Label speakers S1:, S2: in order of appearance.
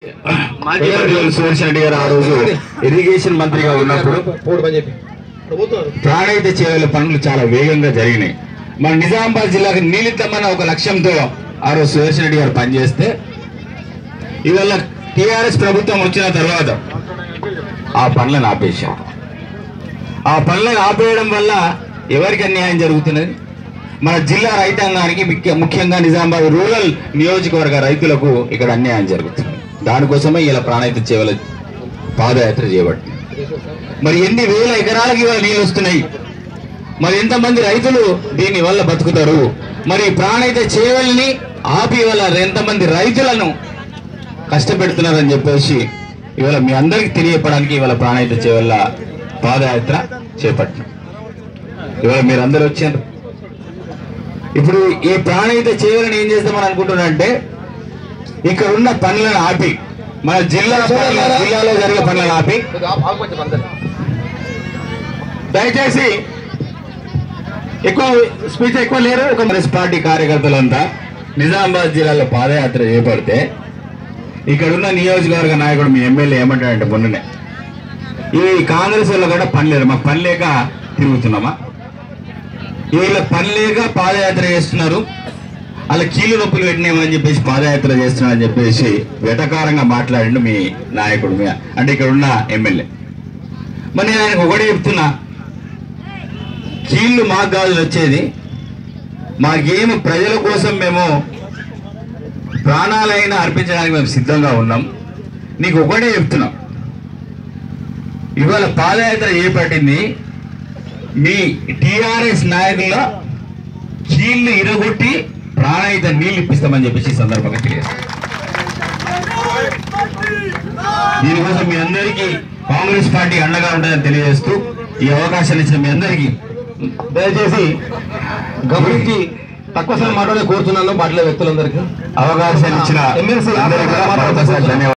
S1: కేఆర్ఎల్ సురేష్ రెడ్డి గారు ఆ రోజు ఇరిగేషన్ మంత్రిగా ఉన్నప్పుడు
S2: పోడు పని చెప్పి ప్రభుత్వం
S1: ప్రాణహిత చేవల పనులు చాలా వేగంగా జరిగినాయి మన నిజామాబాద్ జిల్లాకు నీలిద్దమన్న ఒక లక్ష్యంతో ఆ రోజు సురేష్ రెడ్డి గారు పనిచేస్తే ఇవాళ టిఆర్ఎస్ ప్రభుత్వం వచ్చిన తర్వాత ఆ పనులను ఆపేశారు ఆ పనులను ఆపేయడం వల్ల ఎవరికి అన్యాయం జరుగుతున్నది మన జిల్లా రైతాంగానికి ముఖ్య- ముఖ్యంగా నిజామాబాద్ రూరల్ నియోజకవర్గ రైతులకు ఇక్కడ అన్యాయం జరుగుతుంది దానికోసమే ఇలా ప్రాణహిత చేవల పాదయాత్ర చేయబడుతుంది మరి ఎన్ని వేల ఎకరాలకు ఇవాళ నీళ్ళు వస్తున్నాయి మరి ఎంతమంది రైతులు దీని వల్ల బతుకుతారు మరి ప్రాణైతే చేవల్ని ఆపి వల్ల ఎంతమంది రైతులను కష్టపెడుతున్నారని చెప్పేసి ఇవాళ మీ అందరికి తెలియపడానికి ఇవాళ ప్రాణైతే చేవల్ల పాదయాత్ర చేపట్టినాం ఇవాళ మీరు అందరు వచ్చారు ఇప్పుడు ఈ ప్రాణహిత చేయాలని ఏం చేద్దామని అనుకుంటున్నా అంటే ఇక్కడ ఉన్న పనులను ఆపి మన జిల్లా పనుల- జిల్లాలో జరిగే పనులను ఆపి
S2: ఆకుపచ్చ అందరు
S1: దయచేసి ఎక్కువ స్పీచ్ ఎక్కువ లేరు ఒక కాంగ్రెస్ పార్టీ కార్యకర్తలంతా నిజామాబాద్ జిల్లాలో పాదయాత్ర చేపడితే ఇక్కడ ఉన్న నియోజకవర్గ నాయకుడు మీ ఎమ్మెల్యే ఏమంటాడంటే మొన్ననే ఈ కాంగ్రెస్ వాళ్ళు కూడా పని లేదు మాకు పని లేక తిరుగుతున్నామా వీళ్ళ పని లేక పాదయాత్ర చేస్తున్నారు అలా కీళ్ళు నొప్పులు పెట్టినామని చెప్పేసి పాదయాత్ర చేస్తున్నారని చెప్పేసి వెటకారంగా మాట్లాడిండు మీ నాయకుడు మీ అంటే ఇక్కడ ఉన్న ఎమ్మెల్యే మరి నేను ఆయనకు ఒకటే చెప్తున్నా కీళ్ళు మాకు కాదు వచ్చేది మాకేమి ప్రజల కోసం మేము ప్రాణాలైనా అర్పించడానికి మేము సిద్ధంగా ఉన్నాం నీకు ఒకటే చెప్తున్నాం ఇవాళ పాదయాత్ర చేపట్టింది మీ టిఆర్ఎస్ నాయకుల కీళ్ళు ఇరగొట్టి ప్రాణాయుత నీళ్ళు ఇప్పిస్తామని చెప్పేసి ఈ సందర్భంగా తెలియదు దీనికోసం మీ అందరికీ కాంగ్రెస్ పార్టీ అండగా ఉంటుందని తెలియజేస్తూ ఈ అవకాశాన్ని ఇచ్చిన మీ అందరికీ
S2: దయచేసి గమనించి తక్కువ సమయం మాట్లాడే కోరుతున్నాను మాట్లాడే వ్యక్తులందరికీ
S1: అవకాశాన్ని ఇచ్చిన
S2: ఎమ్మెల్సీ
S1: అందరికీ కూడా మరొకసారి ధన్యవాదాలు